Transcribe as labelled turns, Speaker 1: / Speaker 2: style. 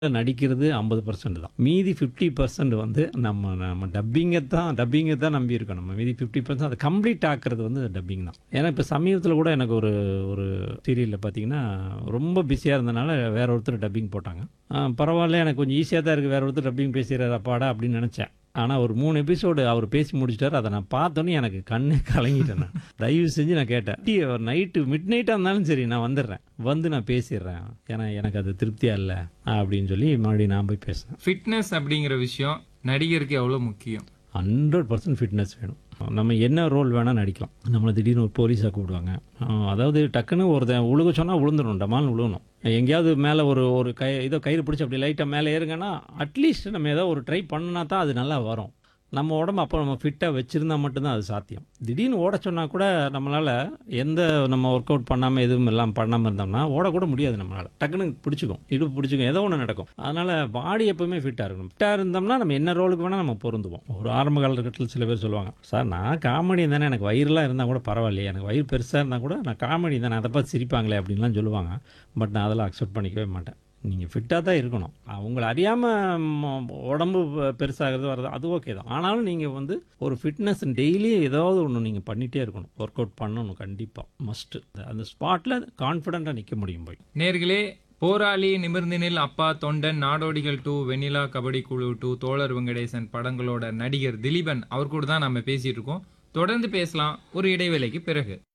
Speaker 1: நடிக்கிறது ஐம்பது பர்சன்ட் தான் மீதி ஃபிஃப்டி பர்சன்ட் வந்து நம்ம நம்ம டப்பிங்கை தான் டப்பிங்கை தான் நம்பி இருக்கோம் நம்ம மீதி ஃபிஃப்டி பர்சன்ட் அதை கம்ப்ளீட் ஆக்குறது வந்து டப்பிங் தான் ஏன்னா இப்போ சமீபத்தில் கூட எனக்கு ஒரு ஒரு சீரியலில் பார்த்தீங்கன்னா ரொம்ப பிஸியாக இருந்தனால வேற ஒருத்தர் டப்பிங் போட்டாங்க ஆ, பரவாயில்ல எனக்கு கொஞ்சம் ஈஸியாக தான் இருக்குது வேற ஒருத்தர் டப்பிங் பேசுகிறார் அப்பாடா அப்படின்னு நினச்சேன் ஆனால் ஒரு மூணு எபிசோடு அவர் பேசி முடிச்சிட்டாரு அதை நான் பார்த்தோன்னே எனக்கு கண்ணே கலங்கிட்டேன் நான் தயவு செஞ்சு நான் கேட்டேன் நைட்டு மிட் நைட்டாக இருந்தாலும் சரி நான் வந்துடுறேன் வந்து நான் பேசிடுறேன் ஏன்னா எனக்கு அது திருப்தியாக இல்லை அப்படின்னு சொல்லி மறுபடியும் நான் போய் பேசுனேன்
Speaker 2: ஃபிட்னஸ் அப்படிங்கிற விஷயம் நடிகருக்கு எவ்வளவு முக்கியம்
Speaker 1: ஹண்ட்ரட் பர்சன்ட் ஃபிட்னஸ் வேணும் நம்ம என்ன ரோல் வேணால் நடிக்கலாம் நம்மளை திடீர்னு ஒரு போலீஸாக கூப்பிடுவாங்க ஆஹ் அதாவது டக்குன்னு ஒருத்தன் உழுக சொன்னால் விழுந்துடணும் டமால்னு விழுகணும் எங்கேயாவது மேலே ஒரு ஒரு கை இதோ கயிறு பிடிச்சி அப்படி லைட்டாக மேலே ஏறுங்கன்னா அட்லீஸ்ட் நம்ம ஏதோ ஒரு ட்ரை பண்ணா தான் அது நல்லா வரும் நம்ம உடம்பு அப்போ நம்ம ஃபிட்டாக வச்சுருந்தா மட்டும்தான் அது சாத்தியம் திடீர்னு ஓட சொன்னால் கூட நம்மளால் எந்த நம்ம ஒர்க் அவுட் பண்ணாமல் எதுவும் எல்லாம் பண்ணாமல் இருந்தோம்னா ஓடக்கூட முடியாது நம்மளால் டக்குன்னு பிடிச்சிக்கும் இடுப்பு பிடிச்சிக்கும் ஏதோ ஒன்று நடக்கும் அதனால் பாடி எப்பவுமே ஃபிட்டாக இருக்கணும் ஃபிட்டாக இருந்தோம்னா நம்ம என்ன ரோலுக்கு வேணால் நம்ம பொருந்துவோம் ஒரு ஆரம்ப காலகட்டத்தில் சில பேர் சொல்லுவாங்க சார் நான் காமெடி தானே எனக்கு வயிறுலாம் இருந்தால் கூட பரவாயில்லையே எனக்கு வயிறு பெருசாக இருந்தால் கூட நான் காமெடி தானே அதை பார்த்து சிரிப்பாங்களே அப்படின்லாம் சொல்லுவாங்க பட் நான் அதெல்லாம் அக்செப்ட் பண்ணிக்கவே மாட்டேன் நீங்கள் ஃபிட்டாக தான் இருக்கணும் அவங்கள அறியாமல் உடம்பு பெ- பெருசாகிறது வர்றது அது ஓகே தான் ஆனாலும் நீங்கள் வந்து ஒரு ஃபிட்னஸ் டெய்லி ஏதாவது ஒன்று நீங்கள் பண்ணிகிட்டே இருக்கணும் ஒர்க் அவுட் பண்ணணும் கண்டிப்பாக மஸ்ட்டு அந்த ஸ்பாட்டில் கான்ஃபிடெண்ட்டாக நிற்க முடியும் போய்
Speaker 2: நேர்களே போராளி நிமிர்ந்தினில் அப்பா தொண்டன் நாடோடிகள் டூ வெண்ணிலா கபடி குழு டூ தோழர் வெங்கடேசன் படங்களோட நடிகர் திலீபன் அவர் கூட தான் நம்ம பேசிட்டு இருக்கோம் தொடர்ந்து பேசலாம் ஒரு இடைவேளைக்கு பிறகு